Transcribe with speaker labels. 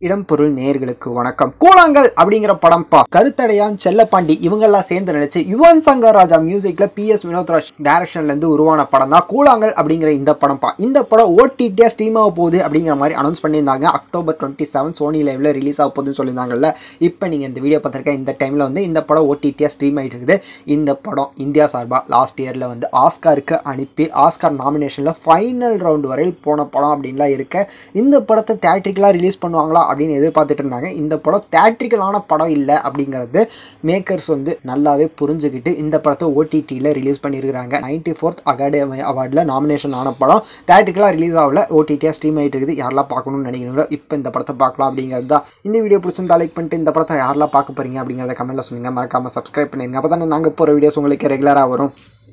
Speaker 1: இடம்பொருள் நேயர்களுக்கு வணக்கம் கூழாங்கல் அப்படிங்கிற படம் பா கருத்தடையான் செல்லப்பாண்டி இவங்கெல்லாம் சேர்ந்து நடிச்சு யுவன் சங்கர் ராஜா மியூசிக்ல பி எஸ் வினோத்ராஜ் டைரக்ஷன்ல இருந்து உருவான படம் தான் கூழாங்கல் அப்படிங்கிற இந்த படம் பா இந்த படம் ஓடிடியா ஸ்ட்ரீம் ஆக போகுது அப்படிங்கிற மாதிரி அனௌன்ஸ் பண்ணியிருந்தாங்க அக்டோபர் டுவெண்ட்டி செவன் சோனி லைவ்ல ரிலீஸ் ஆக போகுதுன்னு சொல்லியிருந்தாங்கல்ல இப்போ நீங்க இந்த வீடியோ பார்த்துருக்க இந்த டைம்ல வந்து இந்த படம் ஓடிடியா ஸ்ட்ரீம் ஆயிட்டு இருக்குது இந்த படம் இந்தியா சார்பா லாஸ்ட் இயர்ல வந்து ஆஸ்காருக்கு அனுப்பி ஆஸ்கார் நாமினேஷன்ல ஃபைனல் ரவுண்ட் வரையில் போன படம் அப்படின்லாம் இருக்க இந்த படத்தை தேட்ரிக்கலாக ரிலீஸ் பண்ணுவாங்களா அப்படின்னு எதிர்பார்த்துட்டு இருந்தாங்க இந்த படம் தேட்ரிக்கலான படம் இல்லை அப்படிங்கிறது மேக்கர்ஸ் வந்து நல்லாவே புரிஞ்சுக்கிட்டு இந்த படத்தை ஓடிடியில் ரிலீஸ் பண்ணியிருக்கிறாங்க நைன்டி ஃபோர்த் அகாடமி அவார்டில் நாமினேஷன் ஆன படம் தேட்ரிக்கலாக ரிலீஸ் ஆகல ஓடிடியாக ஸ்ட்ரீம் ஆகிட்டு இருக்குது யாரெல்லாம் பார்க்கணும்னு நினைக்கிறீங்களோ இப்போ இந்த படத்தை பார்க்கலாம் அப்படிங்கிறது தான் இந்த வீடியோ பிடிச்சிருந்தா லைக் பண்ணிட்டு இந்த படத்தை யாரெல்லாம் பார்க்க போறீங்க அப்படிங்கிறத கமெண்ட்டில் சொல்லுங்கள் மறக்காமல் சப்ஸ்கிரைப் பண்ணிருங்க அப்போ தானே நாங்கள் போகிற வீடியோஸ் உங்களுக்கு ரெகுலராக வரும்